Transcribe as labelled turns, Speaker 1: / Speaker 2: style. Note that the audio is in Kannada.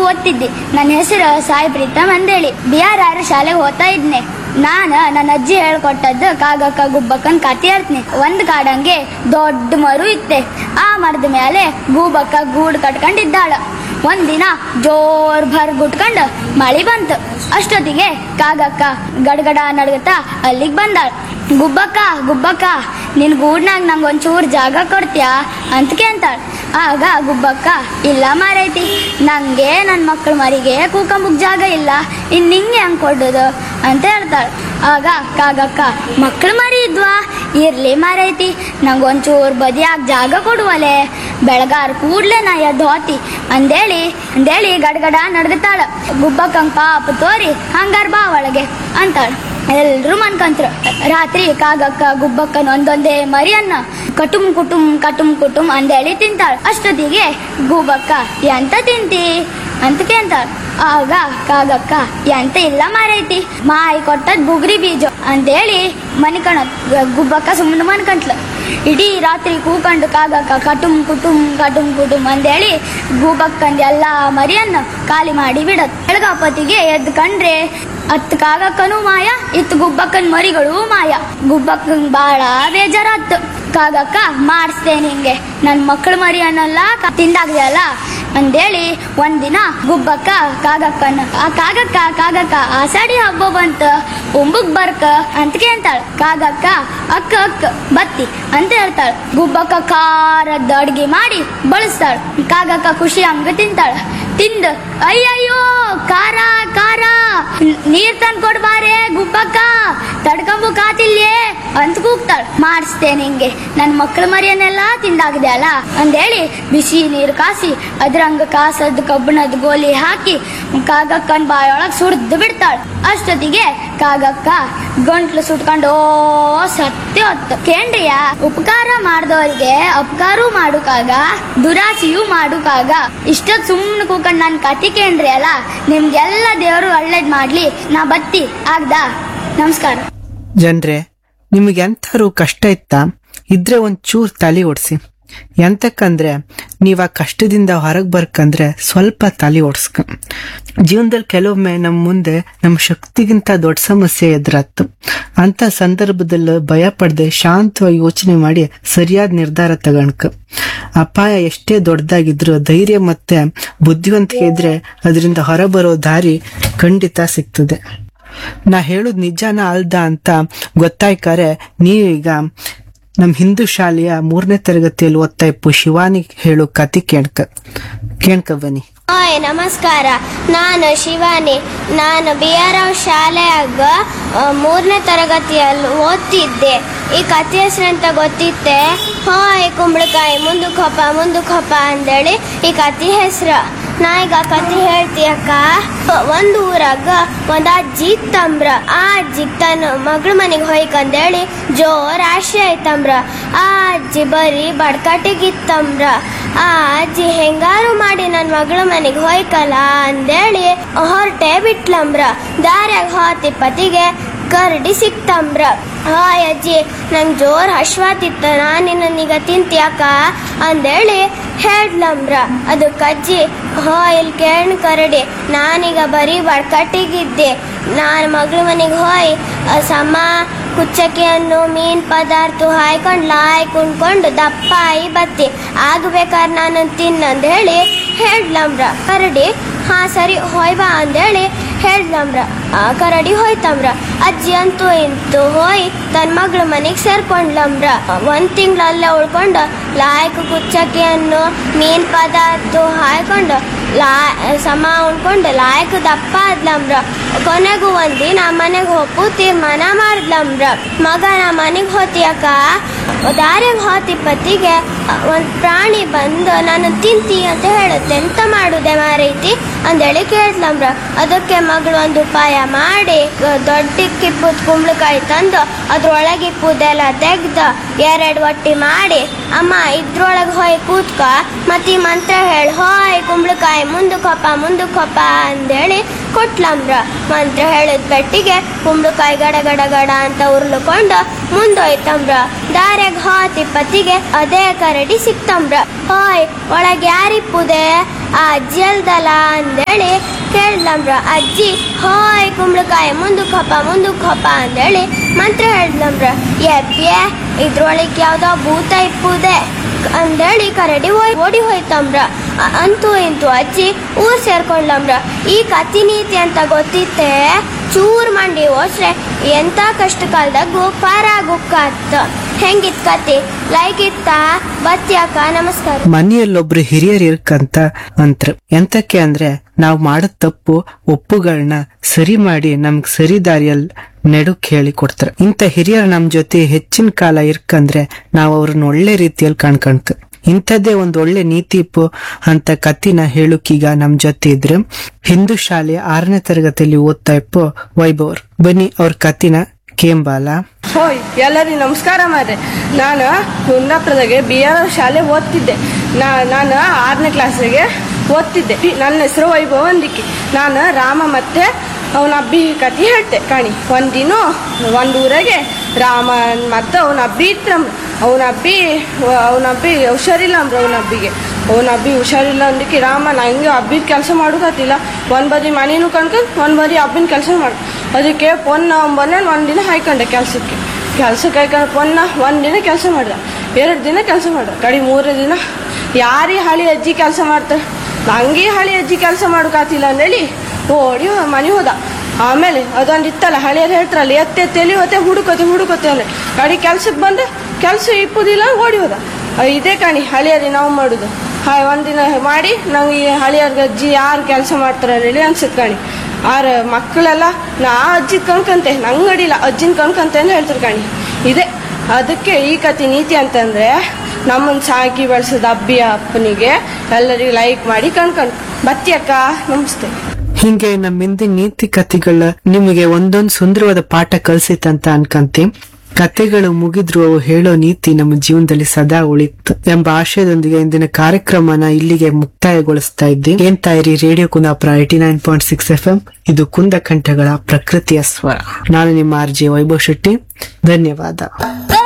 Speaker 1: ಓದ್ತಿದ್ದೆ ನನ್ನ ಹೆಸರು ಸಾಯಿ ಪ್ರೀತಮ್ ಅಂದೇಳಿ ಬಿ ಆರ್ ಆರ್ ಶಾಲೆಗೆ ಹೋಗ್ತಾ ಇದ್ನೆ ನಾನ ನನ್ನ ಅಜ್ಜಿ ಹೇಳ್ಕೊಟ್ಟದ್ದು ಕಾಗಕ್ಕ ಗುಬ್ಬಕ್ಕನ್ ಕತೆ ಹೇಳ್ತೀನಿ ಒಂದ್ ಕಾಡಂಗೆ ದೊಡ್ಡ ಮರು ಇತ್ತೆ ಆ ಮರದ ಮೇಲೆ ಗೂಬಕ್ಕ ಗೂಡ್ ಕಟ್ಕೊಂಡಿದ್ದಾಳ ಒಂದಿನ ಜೋರ್ ಭರ್ ಗುಟ್ಕೊಂಡು ಮಳಿ ಬಂತು ಅಷ್ಟೊತ್ತಿಗೆ ಕಾಗಕ್ಕ ಗಡಗಡ ನಡ್ಗತಾ ಅಲ್ಲಿಗೆ ಬಂದಾಳ ಗುಬ್ಬಕ್ಕ ಗುಬ್ಬಕ್ಕ ನಿನ್ ಗೂಡ್ನಾಗ ನಂಗೆ ಒಂಚೂರು ಜಾಗ ಕೊಡ್ತೀಯಾ ಅಂತಕೆ ಅಂತಾಳ ಆಗ ಗುಬ್ಬಕ್ಕ ಇಲ್ಲ ಮಾರೈತಿ ನಂಗೆ ನನ್ನ ಮಕ್ಕಳ ಮರಿಗೆ ಕೂಕಂಬುಕ್ ಜಾಗ ಇಲ್ಲ ಇನ್ ನಿಂಗೆ ಹಂಗ್ ಕೊಡೋದು ಅಂತ ಹೇಳ್ತಾಳ ಆಗ ಕಾಗಕ್ಕ ಮಕ್ಕಳ ಮರಿ ಇದ್ವಾ ಇರ್ಲಿ ಮಾರೈತಿ ನಂಗೆ ಒಂಚೂರು ಬದಿಯಾಗ ಜಾಗ ಕೊಡುವಲೆ ಬೆಳಗಾರ ಕೂಡ್ಲೆ ನಾ ಎದ್ದು ಹೋತಿ ಅಂದೇಳಿ ಅಂದೇಳಿ ಗಡಗಡ ನಡ್ಗತಾಳ ಗುಬ್ಬಕ್ಕಂಗ್ ಪಾಪ ತೋರಿ ಹಂಗಾರ ಬಾ ಒಳಗೆ ಅಂತಾಳ ಎಲ್ರು ಮನ್ಕಂತ್ರು ರಾತ್ರಿ ಕಾಗಕ್ಕ ಗುಬ್ಬಕ್ಕನ ಒಂದೊಂದೇ ಮರಿಯನ್ನ ಕಟುಮ್ ಕುಟುಮ್ ಕಟುಮ್ ಕುಟುಮ್ ಅಂದೇಳಿ ತಿಂತಾಳ ಅಷ್ಟೊತ್ತಿಗೆ ಗುಬ್ಬಕ್ಕ ಎಂತ ತಿಂತಿ ಅಂತ ಕೇಂತಾಳ ಆಗ ಕಾಗಕ್ಕ ಎಂತ ಇಲ್ಲ ಮಾರೈತಿ ಮಾಯಿ ಕೊಟ್ಟದ್ ಬುಗ್ರಿ ಬೀಜ ಅಂತೇಳಿ ಮನಿಕಣ ಗುಬ್ಬಕ್ಕ ಸುಮ್ಮನೆ ಮನ್ಕಂಟ್ಲು ಇಡೀ ರಾತ್ರಿ ಕೂಕಂಡು ಕಾಗಕ್ಕ ಕಟುಮ್ ಕುಟುಮ್ ಕಟುಮ್ ಕುಟುಮ್ ಅಂದೇಳಿ ಗೂಬಕ್ಕಂದ್ ಎಲ್ಲಾ ಮರಿಯನ್ನ ಖಾಲಿ ಮಾಡಿ ಬಿಡತ್ ಬೆಳಗಾಪತಿಗೆ ಎದ್ದು ಕಂಡ್ರೆ ಅತ್ ಕಾಗಕ್ಕನೂ ಮಾಯ ಇತ್ ಗುಬ್ಬಕ್ಕನ್ ಮರಿಗಳು ಮಾಯ ಗುಬ್ಬಕ್ಕನ್ ಬಾಳ ಬೇಜಾರಾತು ಕಾಗಕ್ಕ ಮಾಡಿಸ್ದೆ ನಿಂಗೆ ನನ್ ಮಕ್ಕಳ ಮರಿ ಅನ್ನಲ್ಲ ತಿಂದಾಗ್ದಲ್ಲ ಅಂದೇಳಿ ಒಂದಿನ ಗುಬ್ಬಕ್ಕ ಕಾಗಕ್ಕನ ಆ ಕಾಗಕ್ಕ ಕಾಗಕ್ಕ ಆಸಾಡಿ ಹಬ್ಬ ಬಂತ ಉಂಬುಕ್ ಬರ್ಕ ಅಂತಕೆ ಅಂತಾಳ ಕಾಗಕ್ಕ ಅಕ್ಕ ಅಕ್ಕ ಬತ್ತಿ ಅಂತ ಹೇಳ್ತಾಳ ಗುಬ್ಬಕ್ಕ ಖಾರದ್ ಅಡ್ಗೆ ಮಾಡಿ ಬಳಸ್ತಾಳ ಕಾಗಕ್ಕ ಖುಷಿ ಹಂಗ ತಿಂತಾಳ ತಿಂದ ಅಯ್ಯಯ್ಯೋ ಖಾರ ಖಾರ ನೀರ್ ತಂದ್ ಕೊಡ್ಬಾರೆ ಗುಬ್ಬಕ್ಕ ತಡ್ಕೊಂಬು ಕಾತಿಲ್ಯೇ ಅಂತ ಕೂಗ್ತಾಳ ಮಾಡಿಸ್ತೆ ನಿಂಗೆ ನನ್ ಮಕ್ಕಳ ಮರಿಯನ್ನೆಲ್ಲ ತಿಂದಾಗಿದೆ ಅಲ್ಲ ಅಂದೇಳಿ ಬಿಸಿ ನೀರು ಕಾಸಿ ಅದ್ರಂಗ ಕಾಸದ್ ಕಬ್ಬಣದ ಗೋಲಿ ಹಾಕಿ ಕಾಗಕ್ಕನ್ ಬಾಯೊಳಗ್ ಸುಡ್ದು ಬಿಡ್ತಾಳ ಅಷ್ಟೊತ್ತಿಗೆ ಕಾಗಕ್ಕ ಗಂಟ್ಲು ಸುಟ್ಕೊಂಡು ಓ ಸತ್ಯ ಹೊತ್ತು ಕೇಂದ್ರಿಯ ಉಪಕಾರ ಮಾಡ್ದವ್ರಿಗೆ ಅಪಕಾರೂ ಮಾಡುಕಾಗ ದುರಾಸೆಯೂ ಮಾಡುಕಾಗ ಇಷ್ಟೊತ್ ಸುಮ್ಮನೆ ಕೂಕೊಂಡ್ ನನ್ ಕತಿ ಕೇಂದ್ರಿ ಅಲ್ಲ ನಿಮ್ಗೆಲ್ಲ ದೇವರು ಒಳ್ಳೇದ್ ಮಾಡ್ಲಿ ನಾ ಬತ್ತಿ ಆಗ್ದಾ ನಮಸ್ಕಾರ
Speaker 2: ಜನ್ರೆ ನಿಮಗೆ ಎಂಥಾರು ಕಷ್ಟ ಇತ್ತಾ ಇದ್ರೆ ಒಂಚೂರು ತಲೆ ಓಡಿಸಿ ಎಂತಕ್ಕಂದ್ರೆ ನೀವು ಆ ಕಷ್ಟದಿಂದ ಹೊರಗೆ ಬರ್ಕಂದ್ರೆ ಸ್ವಲ್ಪ ತಲೆ ಓಡಿಸ್ಕ ಜೀವನದಲ್ಲಿ ಕೆಲವೊಮ್ಮೆ ನಮ್ಮ ಮುಂದೆ ನಮ್ಮ ಶಕ್ತಿಗಿಂತ ದೊಡ್ಡ ಸಮಸ್ಯೆ ಎದುರಾತು ಅಂತ ಸಂದರ್ಭದಲ್ಲಿ ಭಯ ಪಡದೆ ಶಾಂತವಾಗಿ ಯೋಚನೆ ಮಾಡಿ ಸರಿಯಾದ ನಿರ್ಧಾರ ತಗೊಂಡ್ಕ ಅಪಾಯ ಎಷ್ಟೇ ದೊಡ್ಡದಾಗಿದ್ರು ಧೈರ್ಯ ಮತ್ತೆ ಬುದ್ಧಿವಂತಿಕೆ ಇದ್ರೆ ಅದರಿಂದ ಹೊರಬರೋ ದಾರಿ ಖಂಡಿತ ಸಿಗ್ತದೆ ನಾ ಹೇಳುದ್ ನಿಜಾನ ಅಲ್ದ ಅಂತ ಗೊತ್ತಾಯ್ಕಾರೆ ನೀವೀಗ ನಮ್ ಹಿಂದೂ ಶಾಲೆಯ ಮೂರನೇ ತರಗತಿಯಲ್ಲಿ ಓದ್ತಾ ಇಪ್ಪು ಶಿವಾನಿ ಹೇಳು ಕತಿ ಕೇಳ್ಕ ಕೇಳ್ಕ ಬನ್ನಿ
Speaker 3: ಹಾಯ್ ನಮಸ್ಕಾರ ನಾನು ಶಿವಾನಿ ನಾನು ಬಿ ಆರ್ ರಾವ್ ಶಾಲೆಯಾಗ ಮೂರನೇ ತರಗತಿಯಲ್ಲಿ ಓದ್ತಿದ್ದೆ ಈ ಕಥೆ ಹೆಸರಂತ ಗೊತ್ತಿತ್ತೆ ಹಾಯ್ ಕುಂಬಳಕಾಯಿ ಮುಂದಕ್ಕೆ ಹಪ್ಪ ಮುಂದಕ್ಕೆ ಹಪ್ಪ ಅಂದೇಳಿ ಈ ಕಥೆ ಹೆಸ್ರು ನಾ ಈಗ ಕಥೆ ಹೇಳ್ತೀಯಕ್ಕ ಒಂದು ಊರಾಗ ಒಂದ್ ಅಜ್ಜಿ ಇತ್ತಂಬ್ರ ಆ ಅಜ್ಜಿ ತನ್ನ ಮಗಳ ಮನೆಗೆ ಹೋಯ್ಕಂದೇಳಿ ಜೋರ್ ಆಶೆ ಆಯ್ತಂಬ್ರ ಆ ಅಜ್ಜಿ ಬರೀ ಬಡ್ಕಟ್ಟಿಗಿತ್ತಂಬ್ರ ಆ ಅಜ್ಜಿ ಹೆಂಗಾರು ಮಾಡಿ ನನ್ನ ಮಗಳ ಮನೆಗೆ ಹೋಯ್ಕಲ್ಲ ಅಂದೇಳಿ ಹೊರಟೆ ಬಿಟ್ಲಂಬ್ರ ದಾರ್ಯಾಗ ಹೋತಿ ಪತಿಗೆ ಕರಡಿ ಸಿಕ್ತಂಬ್ರ ಹಾಯ್ ಅಜ್ಜಿ ನಂಗೆ ಜೋರ್ ಹಶ್ವಾತಿತ್ತ ನಾನು ನನಗ ತಿಂತ್ಯಾಕ ಅಂದೇಳಿ ಹೇಳ್ಲಂಬ್ರ ಅದಕ್ಕೆ ಅಜ್ಜಿ ಹೋ ಇಲ್ಲಿ ಕೇಳ್ ಕರಡಿ ನಾನೀಗ ಬರೀ ಬಡ್ಕಟ್ಟಿಗಿದ್ದೆ ನಾನು ಮಗಳ ಮನೆಗೆ ಹೋಯ್ ಆ ಸಮ ಕುಚ್ಚಕ್ಕಿಯನ್ನು ಮೀನ್ ಪದಾರ್ಥ ಹಾಯ್ಕೊಂಡು ಲಾಯ್ ಕುಣ್ಕೊಂಡು ದಪ್ಪ ಆಯಿ ಬತ್ತಿ ಆಗ್ಬೇಕಾದ್ರೆ ನಾನು ತಿನ್ನಂದ್ ಹೇಳಿ ಹೇಳ್ಲಂಬ್ರ ಕರಡಿ ಹಾ ಸರಿ ಹೋಯ್ ಬಾ ಅಂದೇಳಿ ಹೇಳ್ಲಂಬ್ರ ಆ ಕರಡಿ ಹೋಯ್ತಂಬ್ರ ಅಜ್ಜಿ ಅಂತೂ ಇಂತು ಹೋಯ್ ತನ್ನ ಮಗಳ ಮನೆಗೆ ಸೇರ್ಕೊಂಡ್ಲಂಬ್ರ ಒಂದ್ ತಿಂಗ್ಳು ಅಲ್ಲೇ ಉಳ್ಕೊಂಡು ಲಾಯಕ್ ಕುಚ್ಚಕ್ಕಿಯನ್ನು ಮೀನ್ ಪದಾರ್ಥ ಹಾಯ್ಕೊಂಡು ಲಾ ಸಮ ಉಣ್ಕೊಂಡು ಲಾಯಕ್ ದಪ್ಪ ಆದ್ಲಂಬ್ರ ಕೊನೆಗೂ ಒಂದಿನ ಮನೆಗೆ ಹೋಗು ತೀರ್ಮಾನ ಮಾಡ್ಲಂಬ್ರ ಮಗ ನಾ ಮನೆಗೆ ಹೋತಿಯಕ್ಕ ದಾರ್ಯಾಗ ಹೋತಿ ಪತಿಗೆ ಒಂದ್ ಪ್ರಾಣಿ ಬಂದು ನಾನು ತಿಂತಿ ಅಂತ ಹೇಳುತ್ತೆ ಎಂತ ಮಾಡುದೆ ಮಾರೈತಿ ಅಂದೇಳಿ ಕೇಳ್ಲಂಬ್ರ ಅದಕ್ಕೆ ಮಗಳು ಒಂದು ಉಪಾಯ ಮಾಡಿ ಗ- ದೊಡ್ಡ ಕಿಪ್ಪುದ್ ಕುಂಬಳಕಾಯಿ ತಂದು ಅದ್ರೊಳಗೆ ಇಪ್ಪುದೆಲ್ಲ ತೆಗ್ದು ಎರಡು ಒಟ್ಟಿ ಮಾಡಿ ಅಮ್ಮ ಇದ್ರೊಳಗೆ ಹೋಯ್ ಕೂತ್ಕ ಮತ್ತೆ ಈ ಮಂತ್ರ ಹೇಳಿ ಹೋಯ್ ಕುಂಬಳಕಾಯಿ ಮುಂದಕ್ಕೆ ಹಪ್ಪ ಮುಂದಕ್ಕೆ ಹಪ್ಪ ಅಂದೇಳಿ ಕೊಟ್ಲಂಬ್ರ ಮಂತ್ರ ಹೇಳಿದ ಪೆಟ್ಟಿಗೆ ಕುಂಬಳಕಾಯಿ ಗಡ ಗಡ ಗಡ ಅಂತ ಉರ್ಲುಕೊಂಡು ಮುಂದೋಯ್ತಂಬ್ರ ದಾರ್ಯಾಗ ಹಾತಿ ಪತಿಗೆ ಅದೇ ಕರಡಿ ಸಿಕ್ತಂಬ್ರ ಹೋಯ್ ಒಳಗೆ ಯಾರಿಪ್ಪುದೆ ಆ ಅಜ್ಜಿ ಅಲ್ದಲ್ಲ ಅಂದೇಳಿ ಹೇಳ್ದಂಬ್ರ ಅಜ್ಜಿ ಹಾಯ್ ಕುಂಬಳಕಾಯಿ ಮುಂದಕ್ಕೆ ಹಪ್ಪ ಮುಂದಕ್ಕೆ ಹಪ್ಪ ಅಂದೇಳಿ ಮಂತ್ರ ಹೇಳ್ದಂಬ್ರ ಎಬ್ಬ್ಯೆ ಇದ್ರೊಳಗೆ ಯಾವ್ದೋ ಭೂತ ಇಪ್ಪುದೆ ಅಂದೇಳಿ ಕರಡಿ ಹೋಯ್ ಓಡಿ ಹೋಯ್ತಂಬ್ರ ಅ- ಅಂತೂ ಇಂತೂ ಅಜ್ಜಿ ಊರ್ ಸೇರ್ಕೊಂಡ್ಲಂಬ್ರ ಈ ಕತಿ ನೀತಿ ಅಂತ ಗೊತ್ತಿತ್ತೆ ಚೂರ್ ಮಂಡಿ ಓಸ್ರೆ ಎಂತ ಕಷ್ಟ ಕಾಲದಾಗೂ ಪಾರಾಗುಕ್ಕಾತ್ ಹೆಂಗಿತ್ ಕತಿ ಲೈಕ್ ಇತ್ತ ಬತ್ಯಾಕ ನಮಸ್ಕಾರ
Speaker 2: ಮನೆಯಲ್ಲೊಬ್ರು ಹಿರಿಯರು ಇರ್ಕಂತ ಅಂತ್ರ ಎಂತಕ್ಕೆ ಅಂದ್ರೆ ನಾವು ಮಾಡೋ ತಪ್ಪು ಒಪ್ಪುಗಳನ್ನ ಸರಿ ಮಾಡಿ ನಮ್ಗ್ ಸರಿ ದಾರಿಯಲ್ಲಿ ನೆಡುಕ್ ಹೇಳಿ ಕೊಡ್ತಾರೆ ಇಂಥ ಹಿರಿಯರು ನಮ್ ಜೊತೆ ಹೆಚ್ಚಿನ ಕಾಲ ಇರ್ಕಂದ್ರೆ ನಾವು ಅವ್ರನ್ನ ಒಳ್ಳೆ ರೀತಿಯಲ್ಲಿ ಕಾಣ್ಕಂತ ಇಂಥದ್ದೇ ಒಂದ್ ಒಳ್ಳೆ ನೀತಿ ಇಪ್ಪು ಅಂತ ಕತ್ತಿನ ಹೇಳುಕೀಗ ನಮ್ ಜೊತೆ ಇದ್ರೆ ಹಿಂದೂ ಶಾಲೆ ಆರನೇ ತರಗತಿಯಲ್ಲಿ ಓದ್ತಾ ಇಪ್ಪು ವೈಭವ್ರು ಬನ್ನಿ ಅವ್ರ ಕತ್ತಿನ ಕೇಂಬಾಲ
Speaker 4: ಹೋಯ್ ಎಲ್ಲರಿಗೂ ನಮಸ್ಕಾರ ಮಾರ್ರೆ ನಾನು ಕುಂದಾಪುರದಾಗೆ ಬಿ ಆರ್ ಶಾಲೆ ಓದ್ತಿದ್ದೆ ನಾ ನಾನು ಆರನೇ ಕ್ಲಾಸಿಗೆ ಓದ್ತಿದ್ದೆ ಬಿ- ನನ್ನ ಹೆಸರು ವೈಭವ ಅಂದಿಕ್ಕಿ ನಾನು ರಾಮ ಮತ್ತೆ ಅವನ ಅಬ್ಬಿ ಕಥೆ ಹೇಳ್ತೆ ಕಾಣಿ ಒಂದಿನ ಒಂದು ಊರಾಗೆ ರಾಮ ಮತ್ತೆ ಅವನ ಅಬ್ಬಿ ಇತ್ತಂಬ್ರ ಅವನ ಅಬ್ಬಿ ಅವನ ಅಬ್ಬಿ ಹುಷಾರಿಲ್ಲ ಅಂಬ್ರ ಅವನ ಅಬ್ಬಿಗೆ ಅವನ ಅಬ್ಬಿ ಹುಷಾರಿಲ್ಲ ಅಂದಕ್ಕೆ ರಾಮ ನಂಗೆ ಹಬ್ಬಿದ ಕೆಲಸ ಮಾಡೋಕತ್ತಿಲ್ಲ ಒಂದ್ ಬದಿ ಮನೇನು ಕಣ್ಕೊಂಡು ಒಂದ್ ಬದಿ ಹಬ್ಬಿನ ಕೆಲಸ ಮಾಡು ಅದಕ್ಕೆ ಪೊನ್ನ ಒಂಬನ್ನ ಒಂದಿನ ಹಾಯ್ಕೊಂಡೆ ಕೆಲ್ಸಕ್ಕೆ ಕೆಲ್ಸಕ್ಕೆ ಹಾಯ್ಕೊಂಡು ಪೊನ್ನ ಒಂದಿನ ಕೆಲಸ ಮಾಡ್ದ ಎರಡು ದಿನ ಕೆಲಸ ಮಾಡ್ದ ಕಡಿ ಮೂರನೇ ದಿನ ಯಾರೀ ಹಳಿ ಅಜ್ಜಿ ಕೆಲಸ ಮಾಡ್ತಾರೆ ನಂಗೆ ಹಳಿ ಅಜ್ಜಿ ಕೆಲಸ ಮಾಡೋಕಾತಿಲ್ಲ ಅಂದೇಳಿ ಓಡಿ ಮನೆ ಹೋದ ಆಮೇಲೆ ಅದೊಂದು ಇತ್ತಲ್ಲ ಹಳಿಯರು ಹೇಳ್ತಾರಲ್ಲ ಎತ್ತೆ ತೆಲಿ ಹೊತ್ತೆ ಹುಡುಕೋತೆ ಹುಡುಕೋತೆ ಅಂದ್ರೆ ಕಡಿ ಕೆಲ್ಸಕ್ಕೆ ಬಂದ್ರೆ ಕೆಲಸ ಇಪ್ಪುದಿಲ್ಲ ಓಡಿ ಹೋದ ಆ, ಇದೇ ಕಾಣಿ ಹಳಿಯರಿ ನಾವು ಮಾಡುದು ಹಾಯ್ ಒಂದಿನ ಮಾಡಿ ನಂಗೆ ಈ ಹಳಿಯರ್ಗ ಅಜ್ಜಿ ಯಾರು ಕೆಲಸ ಮಾಡ್ತಾರ ಹೇಳಿ ಅನ್ಸುತ್ತೆ ಕಾಣಿ ಆರ ಮಕ್ಕಳೆಲ್ಲ ನಾ ಅಜ್ಜಿ ಕಣ್ಕಂತೆ ನಂಗೆ ಅಡಿಲ್ಲ ಅಜ್ಜಿನ ಕಣ್ಕಂತೆ ಅಂತ ಹೇಳ್ತಾರೆ ಕಾಣಿ ಇದೆ ಅದಕ್ಕೆ ಈ ಕತೆ ನೀತಿ ಅಂತಂದ್ರೆ ನಮ್ಮನ್ನ ಸಾಕಿ ಬೆಳೆಸಿದ ಅಬ್ಬಿಯ ಅಪ್ಪನಿಗೆ ಎಲ್ಲರಿಗೂ ಲೈಕ್ ಮಾಡಿ ಕಣ್ಕಂಡು ಬತ್ತಿ ಅಕ್ಕ ನಮಸ್ತೆ
Speaker 2: ಹಿಂಗೆ ನಮ್ಮ ಹಿಂದೆ ನೀತಿ ಕಥೆಗಳ ನಿಮಗೆ ಒಂದೊಂದು ಸುಂದರವಾದ ಪಾಠ ಕಲ್ಸಿತ್ತಂತ ಅನ್ಕಂತಿ ಕತೆಗಳು ಮುಗಿದ್ರು ಅವು ಹೇಳೋ ನೀತಿ ನಮ್ಮ ಜೀವನದಲ್ಲಿ ಸದಾ ಉಳಿತು ಎಂಬ ಆಶಯದೊಂದಿಗೆ ಇಂದಿನ ಕಾರ್ಯಕ್ರಮನ ಇಲ್ಲಿಗೆ ಮುಕ್ತಾಯಗೊಳಿಸ್ತಾ ಇದ್ದೆ ಏನ್ ತಾಯಿರಿ radio Kundapura eighty nine point six F M ಇದು ಕುಂದ ಕಂಠಗಳ ಪ್ರಕೃತಿಯ ಸ್ವರ ನಾನು ನಿಮ್ಮ ಆರ್ ಜೆ ವೈಭವ್ ಶೆಟ್ಟಿ ಧನ್ಯವಾದ